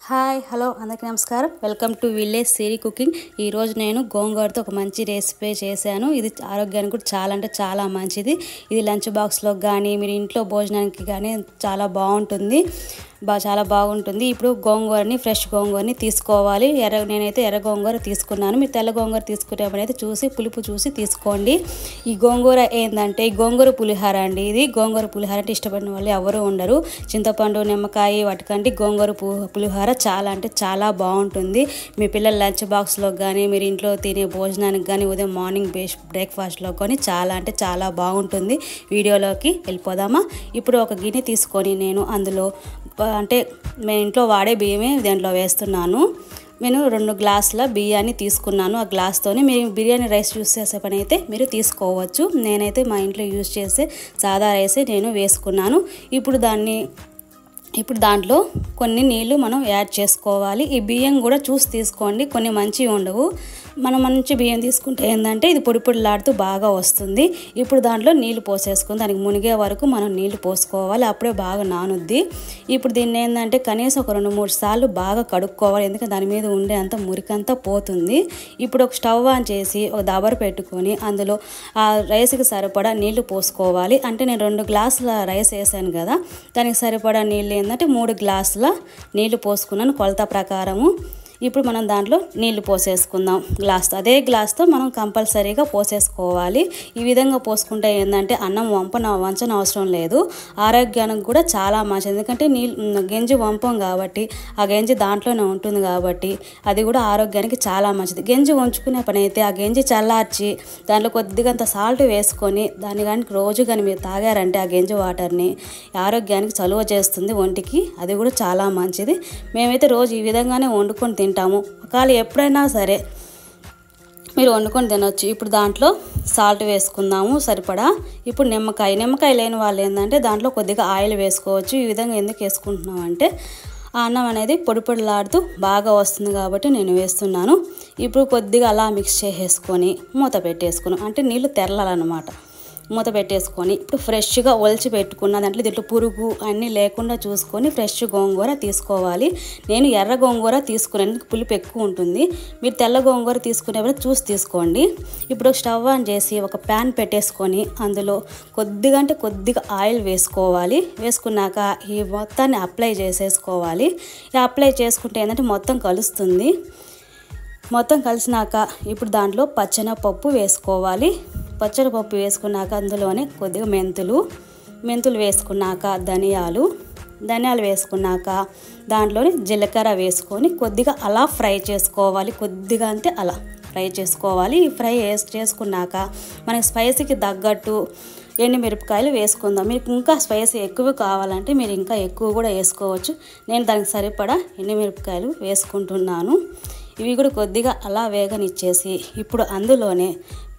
hi hello అందరికీ నమస్కారం welcome to village Siri cooking ఈరోజు నేను గోంగూరతో ఒక మంచి రెసిపీ చేశాను ఇది ఆరోగ్యానికి కూడా చాలా అంటే చాలా మంచిది ఇది లంచ్ బాక్స్లో కానీ మీరు ఇంట్లో భోజనానికి కానీ చాలా బాగుంటుంది బా చాలా బాగుంటుంది ఇప్పుడు గోంగూరని ఫ్రెష్ గోంగూరని తీసుకోవాలి ఎర్ర నేనైతే ఎర్ర గోంగూర తీసుకున్నాను మీరు తెల్ల గోంగూర తీసుకునేప్పుడైతే చూసి పులుపు చూసి తీసుకోండి ఈ గోంగూర ఏంటంటే ఈ గోంగూర పులిహార అండి ఇది గోంగూర పులిహార అంటే ఇష్టపడిన వాళ్ళు ఎవరు ఉండరు చింతపండు నిమ్మకాయ వాటికంటే గోంగూర పు పులిహార చాలా అంటే చాలా బాగుంటుంది మీ పిల్లల లంచ్ బాక్స్లో కానీ మీరు ఇంట్లో తినే భోజనానికి కానీ ఉదయం మార్నింగ్ బేస్ బ్రేక్ఫాస్ట్లో కానీ చాలా అంటే చాలా బాగుంటుంది వీడియోలోకి వెళ్ళిపోదామా ఇప్పుడు ఒక గిన్నె తీసుకొని నేను అందులో అంటే మేము ఇంట్లో వాడే బియ్యమే దీంట్లో వేస్తున్నాను నేను రెండు గ్లాసుల బియ్యాన్ని తీసుకున్నాను ఆ గ్లాస్తోని మీరు బిర్యానీ రైస్ యూస్ చేసే పని అయితే మీరు తీసుకోవచ్చు నేనైతే మా ఇంట్లో యూస్ చేసే సాదా రైసే నేను వేసుకున్నాను ఇప్పుడు దాన్ని ఇప్పుడు దాంట్లో కొన్ని నీళ్లు మనం యాడ్ చేసుకోవాలి ఈ బియ్యం కూడా చూసి తీసుకోండి కొన్ని మంచివి ఉండవు మనం మంచి బియ్యం తీసుకుంటే ఏంటంటే ఇది పొడి పొడిలాడుతూ బాగా వస్తుంది ఇప్పుడు దాంట్లో నీళ్లు పోసేసుకుని దానికి మునిగే వరకు మనం నీళ్లు పోసుకోవాలి అప్పుడే బాగా నానుద్ది ఇప్పుడు దీన్ని ఏంటంటే కనీసం ఒక రెండు మూడు సార్లు బాగా కడుక్కోవాలి ఎందుకంటే దాని మీద ఉండే అంత మురికంతా పోతుంది ఇప్పుడు ఒక స్టవ్ ఆన్ చేసి ఒక దబర పెట్టుకొని అందులో ఆ రైస్కి సరిపడా నీళ్లు పోసుకోవాలి అంటే నేను రెండు గ్లాసుల రైస్ వేసాను కదా దానికి సరిపడా నీళ్ళు ఏంటంటే మూడు గ్లాసుల నీళ్లు పోసుకున్నాను కొలత ప్రకారము ఇప్పుడు మనం దాంట్లో నీళ్లు పోసేసుకుందాం గ్లాస్తో అదే గ్లాస్తో మనం కంపల్సరీగా పోసేసుకోవాలి ఈ విధంగా పోసుకుంటే ఏంటంటే అన్నం వంపన వంచన అవసరం లేదు ఆరోగ్యానికి కూడా చాలా మంచిది ఎందుకంటే నీళ్ళు గెంజి వంపం కాబట్టి ఆ గెంజి దాంట్లోనే ఉంటుంది కాబట్టి అది కూడా ఆరోగ్యానికి చాలా మంచిది గెంజి వంచుకునే పని అయితే ఆ గెంజి చల్లార్చి దాంట్లో కొద్దిగా అంత సాల్ట్ వేసుకొని దాని కానీ రోజు కానీ మీరు తాగారంటే ఆ గెంజి వాటర్ని ఆరోగ్యానికి చలువ చేస్తుంది ఒంటికి అది కూడా చాలా మంచిది మేమైతే రోజు ఈ విధంగానే వండుకొని తింటాము ఒకవేళ ఎప్పుడైనా సరే మీరు వండుకొని తినొచ్చు ఇప్పుడు దాంట్లో సాల్ట్ వేసుకుందాము సరిపడా ఇప్పుడు నిమ్మకాయ నిమ్మకాయ లేని వాళ్ళు ఏంటంటే దాంట్లో కొద్దిగా ఆయిల్ వేసుకోవచ్చు ఈ విధంగా ఎందుకు వేసుకుంటున్నాం అంటే ఆ అన్నం అనేది పొడి పొడిలాడుతూ బాగా వస్తుంది కాబట్టి నేను వేస్తున్నాను ఇప్పుడు కొద్దిగా అలా మిక్స్ చేసేసుకొని మూత పెట్టేసుకుని అంటే నీళ్ళు తెరలాలన్నమాట మూత పెట్టేసుకొని ఇప్పుడు ఫ్రెష్గా ఒలిచి పెట్టుకున్న దాంట్లో దీంట్లో పురుగు అన్నీ లేకుండా చూసుకొని ఫ్రెష్ గోంగూర తీసుకోవాలి నేను ఎర్ర గోంగూర తీసుకున్నాను పులుపు ఎక్కువ ఉంటుంది మీరు తెల్ల గోంగూర తీసుకునేప్పుడు చూసి తీసుకోండి ఇప్పుడు స్టవ్ ఆన్ చేసి ఒక ప్యాన్ పెట్టేసుకొని అందులో కొద్దిగా అంటే కొద్దిగా ఆయిల్ వేసుకోవాలి వేసుకున్నాక ఈ మొత్తాన్ని అప్లై చేసేసుకోవాలి ఈ అప్లై చేసుకుంటే ఏంటంటే మొత్తం కలుస్తుంది మొత్తం కలిసినాక ఇప్పుడు దాంట్లో పచ్చనపప్పు వేసుకోవాలి పచ్చనపప్పు వేసుకున్నాక అందులోనే కొద్దిగా మెంతులు మెంతులు వేసుకున్నాక ధనియాలు ధనియాలు వేసుకున్నాక దాంట్లోనే జీలకర్ర వేసుకొని కొద్దిగా అలా ఫ్రై చేసుకోవాలి కొద్దిగా అంటే అలా ఫ్రై చేసుకోవాలి ఈ ఫ్రై చేసుకున్నాక మనకి స్పైసీకి తగ్గట్టు ఎండుమిరపకాయలు వేసుకుందాం మీకు ఇంకా స్పైసీ ఎక్కువ కావాలంటే మీరు ఇంకా ఎక్కువ కూడా వేసుకోవచ్చు నేను దానికి సరిపడా ఎండుమిరపకాయలు వేసుకుంటున్నాను ఇవి కూడా కొద్దిగా అలా వేగనిచ్చేసి ఇప్పుడు అందులోనే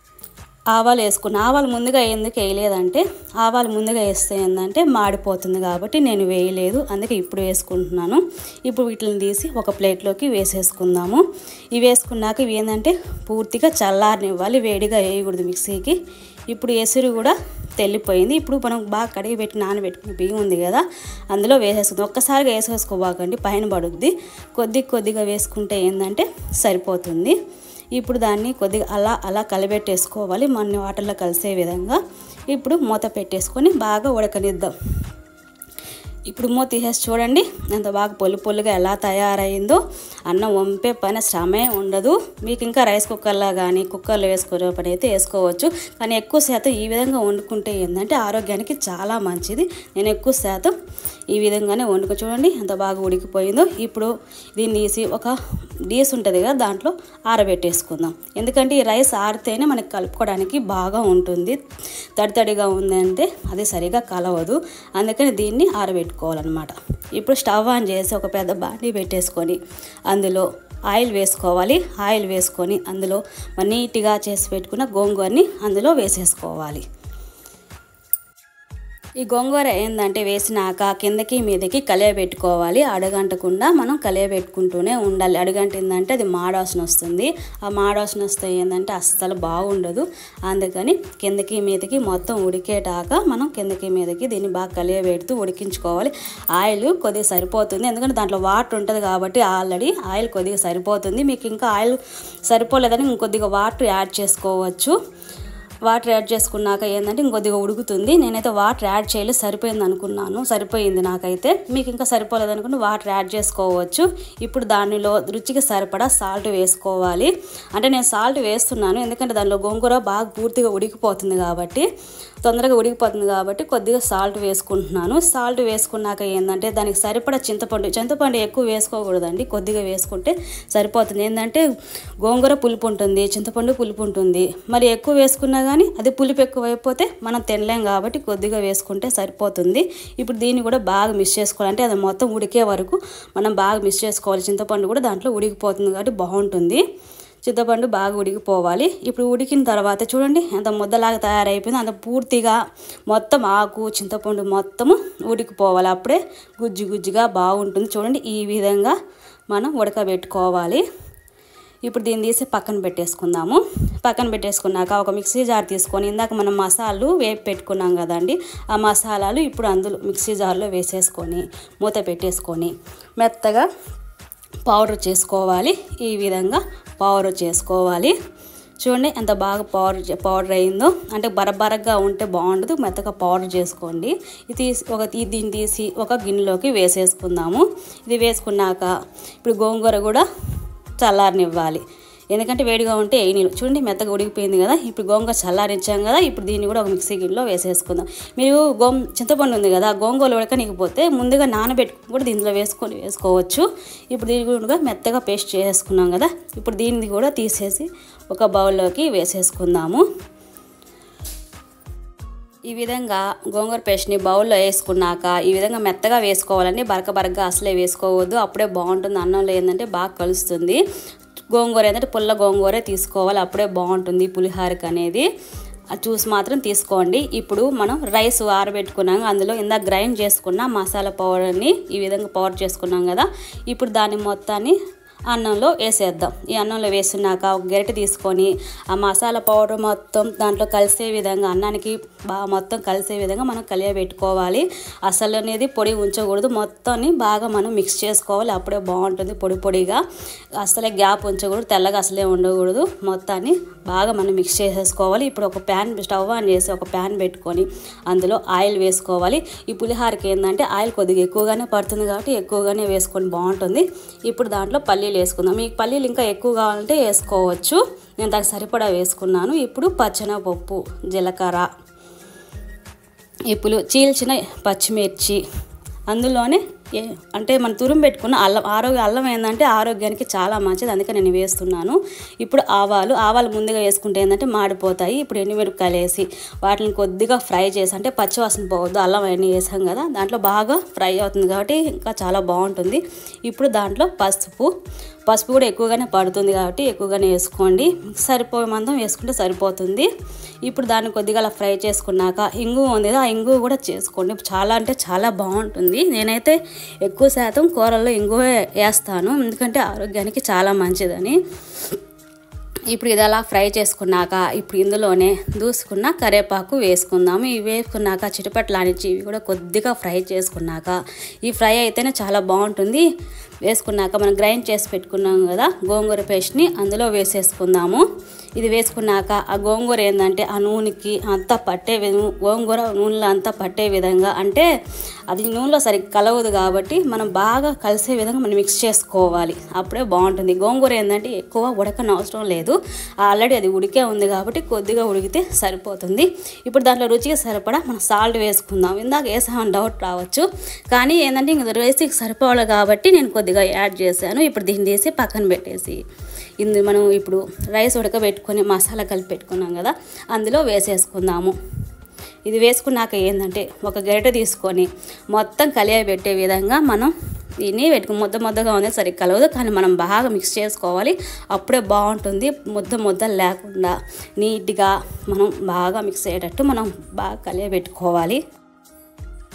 ఆవాలు వేసుకున్న ఆవాలు ముందుగా ఎందుకు వేయలేదంటే ఆవాలు ముందుగా వేస్తే ఏంటంటే మాడిపోతుంది కాబట్టి నేను వేయలేదు అందుకే ఇప్పుడు వేసుకుంటున్నాను ఇప్పుడు వీటిని తీసి ఒక ప్లేట్లోకి వేసేసుకుందాము ఇవి వేసుకున్నాక ఇవి ఏంటంటే పూర్తిగా చల్లారనివ్వాలి వేడిగా వేయకూడదు మిక్సీకి ఇప్పుడు ఎసురు కూడా తెల్లిపోయింది ఇప్పుడు మనం బాగా కడిగి పెట్టి నానబెట్టుకుని బియ్యం ఉంది కదా అందులో వేసేసుకుందాం ఒక్కసారిగా వేసేసుకోబాకండి పైన పడుద్ది కొద్ది కొద్దిగా వేసుకుంటే ఏంటంటే సరిపోతుంది ఇప్పుడు దాన్ని కొద్దిగా అలా అలా కలిపెట్టేసుకోవాలి మన వాటర్లో కలిసే విధంగా ఇప్పుడు మూత పెట్టేసుకొని బాగా ఉడకనిద్దాం ఇప్పుడు మూత తీసేసి చూడండి ఎంత బాగా పొల్లు పొల్లుగా ఎలా తయారైందో అన్నం వంపే పని శ్రమే ఉండదు మీకు ఇంకా రైస్ కుక్కర్లో కానీ కుక్కర్లో వేసుకునే పని అయితే వేసుకోవచ్చు కానీ ఎక్కువ శాతం ఈ విధంగా వండుకుంటే ఏంటంటే ఆరోగ్యానికి చాలా మంచిది నేను ఎక్కువ శాతం ఈ విధంగానే వండుకో చూడండి ఎంత బాగా ఉడికిపోయిందో ఇప్పుడు దీన్ని తీసి ఒక డీస్ ఉంటుంది కదా దాంట్లో ఆరబెట్టేసుకుందాం ఎందుకంటే ఈ రైస్ ఆరితేనే మనకి కలుపుకోవడానికి బాగా ఉంటుంది తడితడిగా ఉందంటే అది సరిగా కలవదు అందుకని దీన్ని ఆరబెట్టుకోవాలన్నమాట ఇప్పుడు స్టవ్ ఆన్ చేసి ఒక పెద్ద బాండీ పెట్టేసుకొని అందులో ఆయిల్ వేసుకోవాలి ఆయిల్ వేసుకొని అందులో నీట్గా చేసి పెట్టుకున్న గోంగూరని అందులో వేసేసుకోవాలి ఈ గోంగూర ఏంటంటే వేసినాక కిందకి మీదకి కలియబెట్టుకోవాలి అడగంటకుండా మనం కలియబెట్టుకుంటూనే ఉండాలి అడగంటిందంటే అది మాడాసన వస్తుంది ఆ మాడాసన వస్తే ఏంటంటే అస్సలు బాగుండదు అందుకని కిందకి మీదకి మొత్తం ఉడికేటాక మనం కిందకి మీదకి దీన్ని బాగా కలియబెడుతూ ఉడికించుకోవాలి ఆయిల్ కొద్దిగా సరిపోతుంది ఎందుకంటే దాంట్లో వాటర్ ఉంటుంది కాబట్టి ఆల్రెడీ ఆయిల్ కొద్దిగా సరిపోతుంది మీకు ఇంకా ఆయిల్ సరిపోలేదని ఇంకొద్దిగా వాటర్ యాడ్ చేసుకోవచ్చు వాటర్ యాడ్ చేసుకున్నాక ఏంటంటే ఇంకొద్దిగా ఉడుకుతుంది నేనైతే వాటర్ యాడ్ చేయలేదు సరిపోయింది అనుకున్నాను సరిపోయింది నాకైతే మీకు ఇంకా సరిపోలేదు అనుకుంటే వాటర్ యాడ్ చేసుకోవచ్చు ఇప్పుడు దానిలో రుచికి సరిపడా సాల్ట్ వేసుకోవాలి అంటే నేను సాల్ట్ వేస్తున్నాను ఎందుకంటే దానిలో గోంగూర బాగా పూర్తిగా ఉడికిపోతుంది కాబట్టి తొందరగా ఉడికిపోతుంది కాబట్టి కొద్దిగా సాల్ట్ వేసుకుంటున్నాను సాల్ట్ వేసుకున్నాక ఏంటంటే దానికి సరిపడా చింతపండు చింతపండు ఎక్కువ వేసుకోకూడదండి కొద్దిగా వేసుకుంటే సరిపోతుంది ఏంటంటే గోంగూర పులుపు ఉంటుంది చింతపండు పులుపు ఉంటుంది మరి ఎక్కువ వేసుకున్నా కానీ అది పులుపు ఎక్కువ అయిపోతే మనం తినలేం కాబట్టి కొద్దిగా వేసుకుంటే సరిపోతుంది ఇప్పుడు దీన్ని కూడా బాగా మిక్స్ చేసుకోవాలి అంటే అది మొత్తం ఉడికే వరకు మనం బాగా మిక్స్ చేసుకోవాలి చింతపండు కూడా దాంట్లో ఉడికిపోతుంది కాబట్టి బాగుంటుంది చింతపండు బాగా ఉడికిపోవాలి ఇప్పుడు ఉడికిన తర్వాత చూడండి ఎంత ముద్దలాగా తయారైపోయింది అంత పూర్తిగా మొత్తం ఆకు చింతపండు మొత్తము ఉడికిపోవాలి అప్పుడే గుజ్జు గుజ్జుగా బాగుంటుంది చూడండి ఈ విధంగా మనం ఉడకబెట్టుకోవాలి ఇప్పుడు దీన్ని తీసి పక్కన పెట్టేసుకుందాము పక్కన పెట్టేసుకున్నాక ఒక మిక్సీ జార్ తీసుకొని ఇందాక మనం మసాలాలు వేపి పెట్టుకున్నాం కదండి ఆ మసాలాలు ఇప్పుడు అందులో మిక్సీ జార్లో వేసేసుకొని మూత పెట్టేసుకొని మెత్తగా పౌడర్ చేసుకోవాలి ఈ విధంగా పౌడర్ చేసుకోవాలి చూడండి ఎంత బాగా పౌడర్ పౌడర్ అయిందో అంటే బరబరగా ఉంటే బాగుండదు మెత్తగా పౌడర్ చేసుకోండి ఇది తీసి ఒక తీ- దీన్ని తీసి ఒక గిన్నెలోకి వేసేసుకుందాము ఇది వేసుకున్నాక ఇప్పుడు గోంగూర కూడా చల్లారనివ్వాలి ఎందుకంటే వేడిగా ఉంటే ఏ నీళ్ళు చూడండి మెత్తగా ఉడికిపోయింది కదా ఇప్పుడు గోంగూర చల్లారించాం కదా ఇప్పుడు దీన్ని కూడా ఒక మిక్సీ గిన్నెలో వేసేసుకుందాం మీరు గోం చింతపండు ఉంది కదా గోంగూర ఉడకనికపోతే ముందుగా నానబెట్టుకుని కూడా దీంట్లో వేసుకొని వేసుకోవచ్చు ఇప్పుడు దీన్ని కూడా మెత్తగా పేస్ట్ చేసుకున్నాం కదా ఇప్పుడు దీన్ని కూడా తీసేసి ఒక బౌల్లోకి వేసేసుకుందాము ఈ విధంగా గోంగూర పేస్ట్ని బౌల్లో వేసుకున్నాక ఈ విధంగా మెత్తగా వేసుకోవాలండి బరక బరకగా అసలే వేసుకోవద్దు అప్పుడే బాగుంటుంది అన్నంలో ఏంటంటే బాగా కలుస్తుంది గోంగూర ఏంటంటే పుల్ల గోంగూరే తీసుకోవాలి అప్పుడే బాగుంటుంది పులిహారకి అనేది అది చూసి మాత్రం తీసుకోండి ఇప్పుడు మనం రైస్ ఆరబెట్టుకున్నాం అందులో ఇందాక గ్రైండ్ చేసుకున్న మసాలా పౌడర్ని ఈ విధంగా పౌడర్ చేసుకున్నాం కదా ఇప్పుడు దాన్ని మొత్తాన్ని అన్నంలో వేసేద్దాం ఈ అన్నంలో వేసినాక ఒక గరిటె తీసుకొని ఆ మసాలా పౌడర్ మొత్తం దాంట్లో కలిసే విధంగా అన్నానికి బాగా మొత్తం కలిసే విధంగా మనం కలియబెట్టుకోవాలి అసలు అనేది పొడి ఉంచకూడదు మొత్తాన్ని బాగా మనం మిక్స్ చేసుకోవాలి అప్పుడే బాగుంటుంది పొడి పొడిగా అసలే గ్యాప్ ఉంచకూడదు తెల్లగా అసలే ఉండకూడదు మొత్తాన్ని బాగా మనం మిక్స్ చేసేసుకోవాలి ఇప్పుడు ఒక ప్యాన్ స్టవ్ ఆన్ చేసి ఒక ప్యాన్ పెట్టుకొని అందులో ఆయిల్ వేసుకోవాలి ఈ పులిహారకి ఏంటంటే ఆయిల్ కొద్దిగా ఎక్కువగానే పడుతుంది కాబట్టి ఎక్కువగానే వేసుకొని బాగుంటుంది ఇప్పుడు దాంట్లో పల్లీలు వేసుకుందాం మీకు పల్లీలు ఇంకా ఎక్కువ కావాలంటే వేసుకోవచ్చు నేను దానికి సరిపడా వేసుకున్నాను ఇప్పుడు పచ్చనపప్పు జీలకర్ర ఇప్పుడు చీల్చిన పచ్చిమిర్చి అందులోనే ఏ- అంటే మనం తురుము పెట్టుకున్న అల్లం ఆరోగ్య అల్లం ఏంటంటే ఆరోగ్యానికి చాలా మంచిది అందుకే నేను వేస్తున్నాను ఇప్పుడు ఆవాలు ఆవాలు ముందుగా వేసుకుంటే ఏంటంటే మాడిపోతాయి ఇప్పుడు ఎండుమిరపకాయలు వేసి వాటిని కొద్దిగా ఫ్రై చేసి అంటే పచ్చివాసన పోవద్దు అల్లం అవన్నీ వేసాం కదా దాంట్లో బాగా ఫ్రై అవుతుంది కాబట్టి ఇంకా చాలా బాగుంటుంది ఇప్పుడు దాంట్లో పసుపు పసుపు కూడా ఎక్కువగానే పడుతుంది కాబట్టి ఎక్కువగానే వేసుకోండి సరిపోయే మందం వేసుకుంటే సరిపోతుంది ఇప్పుడు దాన్ని కొద్దిగా అలా ఫ్రై చేసుకున్నాక ఇంగు ఉంది కదా ఆ ఇంగు కూడా చేసుకోండి చాలా అంటే చాలా బాగుంటుంది నేనైతే ఎక్కువ శాతం కూరల్లో ఇంగువ వేస్తాను ఎందుకంటే ఆరోగ్యానికి చాలా మంచిదని ఇప్పుడు ఇది అలా ఫ్రై చేసుకున్నాక ఇప్పుడు ఇందులోనే దూసుకున్న కరివేపాకు వేసుకుందాము ఇవి వేసుకున్నాక చిటపట్లానిచ్చి ఇవి కూడా కొద్దిగా ఫ్రై చేసుకున్నాక ఈ ఫ్రై అయితేనే చాలా బాగుంటుంది వేసుకున్నాక మనం గ్రైండ్ చేసి పెట్టుకున్నాం కదా గోంగూర పేస్ట్ని అందులో వేసేసుకుందాము ఇది వేసుకున్నాక ఆ గోంగూర ఏంటంటే ఆ నూనెకి అంతా పట్టే విధం గోంగూర నూనెలో అంతా పట్టే విధంగా అంటే అది నూనెలో సరిగ్గా కలవదు కాబట్టి మనం బాగా కలిసే విధంగా మనం మిక్స్ చేసుకోవాలి అప్పుడే బాగుంటుంది గోంగూర ఏంటంటే ఎక్కువ ఉడకని అవసరం లేదు ఆల్రెడీ అది ఉడికే ఉంది కాబట్టి కొద్దిగా ఉడికితే సరిపోతుంది ఇప్పుడు దాంట్లో రుచికి సరిపడా మనం సాల్ట్ వేసుకుందాం ఇందాక వేసామని డౌట్ రావచ్చు కానీ ఏంటంటే ఇంక రైస్కి సరిపోవాలి కాబట్టి నేను కొద్దిగా యాడ్ చేశాను ఇప్పుడు దీన్ని తీసి పక్కన పెట్టేసి ఇందు మనం ఇప్పుడు రైస్ ఉడకబెట్టుకొని మసాలా కలిపి పెట్టుకున్నాం కదా అందులో వేసేసుకుందాము ఇది వేసుకున్నాక ఏంటంటే ఒక గరిటె తీసుకొని మొత్తం కలియబెట్టే విధంగా మనం దీన్ని పెట్టుకు ముద్ద ముద్దగా ఉంది సరిగ్గా కలవదు కానీ మనం బాగా మిక్స్ చేసుకోవాలి అప్పుడే బాగుంటుంది ముద్ద ముద్ద లేకుండా నీట్గా మనం బాగా మిక్స్ అయ్యేటట్టు మనం బాగా కలియబెట్టుకోవాలి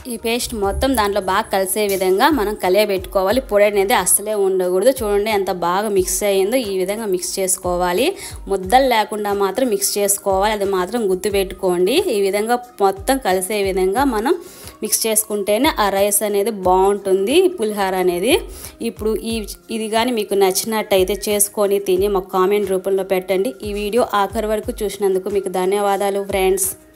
ఈ పేస్ట్ మొత్తం దాంట్లో బాగా కలిసే విధంగా మనం కలియబెట్టుకోవాలి పొడి అనేది అస్సలే ఉండకూడదు చూడండి ఎంత బాగా మిక్స్ అయ్యిందో ఈ విధంగా మిక్స్ చేసుకోవాలి ముద్దలు లేకుండా మాత్రం మిక్స్ చేసుకోవాలి అది మాత్రం గుర్తుపెట్టుకోండి ఈ విధంగా మొత్తం కలిసే విధంగా మనం మిక్స్ చేసుకుంటేనే ఆ రైస్ అనేది బాగుంటుంది పులిహార అనేది ఇప్పుడు ఈ ఇది కానీ మీకు నచ్చినట్టయితే చేసుకొని తిని మాకు కామెంట్ రూపంలో పెట్టండి ఈ వీడియో ఆఖరి వరకు చూసినందుకు మీకు ధన్యవాదాలు ఫ్రెండ్స్